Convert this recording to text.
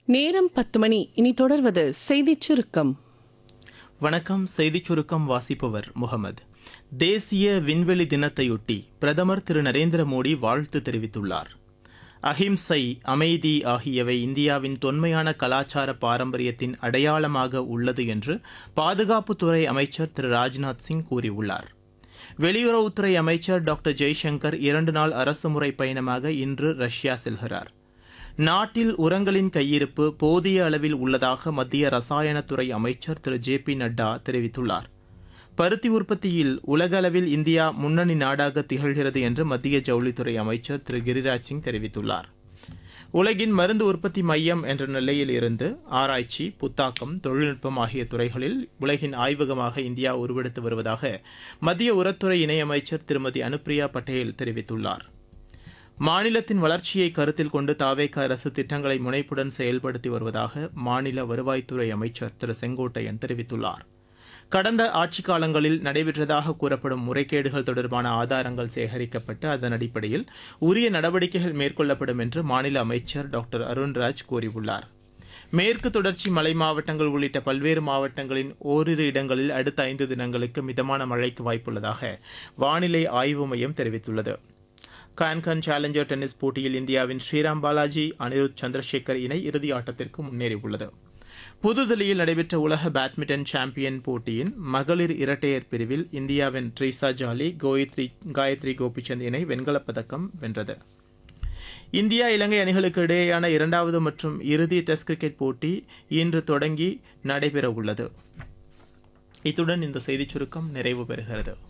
நேரம் பத்து மணி இனி தொடர்வது செய்திச் சுருக்கம் வணக்கம் செய்திச் சுருக்கம் வாசிப்பவர் முகமது தேசிய விண்வெளி தினத்தையொட்டி பிரதமர் திரு நரேந்திர மோடி வாழ்த்து தெரிவித்துள்ளார் அஹிம்சை அமைதி ஆகியவை இந்தியாவின் தொன்மையான கலாச்சார பாரம்பரியத்தின் அடையாளமாக உள்ளது என்று பாதுகாப்புத்துறை அமைச்சர் திரு ராஜ்நாத் சிங் கூறியுள்ளார் வெளியுறவுத்துறை அமைச்சர் டாக்டர் ஜெய்சங்கர் இரண்டு நாள் அரசுமுறை பயணமாக இன்று ரஷ்யா செல்கிறார் நாட்டில் உரங்களின் கையிருப்பு போதிய அளவில் உள்ளதாக மத்திய ரசாயனத்துறை அமைச்சர் திரு ஜே பி நட்டா தெரிவித்துள்ளார் பருத்தி உற்பத்தியில் உலக அளவில் இந்தியா முன்னணி நாடாக திகழ்கிறது என்று மத்திய ஜவுளித்துறை அமைச்சர் திரு கிரிராஜ் சிங் தெரிவித்துள்ளார் உலகின் மருந்து உற்பத்தி மையம் என்ற நிலையில் இருந்து ஆராய்ச்சி புத்தாக்கம் தொழில்நுட்பம் ஆகிய துறைகளில் உலகின் ஆய்வகமாக இந்தியா உருவெடுத்து வருவதாக மத்திய உரத்துறை இணையமைச்சர் திருமதி அனுப்பிரியா பட்டேல் தெரிவித்துள்ளார் மாநிலத்தின் வளர்ச்சியை கருத்தில் கொண்டு தாவேக அரசு திட்டங்களை முனைப்புடன் செயல்படுத்தி வருவதாக மாநில வருவாய்த்துறை அமைச்சர் திரு செங்கோட்டையன் தெரிவித்துள்ளார் கடந்த ஆட்சிக் காலங்களில் நடைபெற்றதாக கூறப்படும் முறைகேடுகள் தொடர்பான ஆதாரங்கள் சேகரிக்கப்பட்டு அதன் அடிப்படையில் உரிய நடவடிக்கைகள் மேற்கொள்ளப்படும் என்று மாநில அமைச்சர் டாக்டர் அருண்ராஜ் கூறியுள்ளார் மேற்கு தொடர்ச்சி மலை மாவட்டங்கள் உள்ளிட்ட பல்வேறு மாவட்டங்களின் ஓரிரு இடங்களில் அடுத்த ஐந்து தினங்களுக்கு மிதமான மழைக்கு வாய்ப்புள்ளதாக வானிலை ஆய்வு மையம் தெரிவித்துள்ளது கான்கன் சேலஞ்சர் டென்னிஸ் போட்டியில் இந்தியாவின் ஸ்ரீராம் பாலாஜி அனிருத் சந்திரசேகர் இணை இறுதி ஆட்டத்திற்கு முன்னேறியுள்ளது புதுதில்லியில் நடைபெற்ற உலக பேட்மிண்டன் சாம்பியன் போட்டியின் மகளிர் இரட்டையர் பிரிவில் இந்தியாவின் ட்ரீசா ஜாலி கோயத்ரி காயத்ரி கோபிச்சந்த் இணை வெண்கலப் பதக்கம் வென்றது இந்தியா இலங்கை அணிகளுக்கு இடையேயான இரண்டாவது மற்றும் இறுதி டெஸ்ட் கிரிக்கெட் போட்டி இன்று தொடங்கி நடைபெற உள்ளது இத்துடன் இந்த செய்திச் சுருக்கம் நிறைவு பெறுகிறது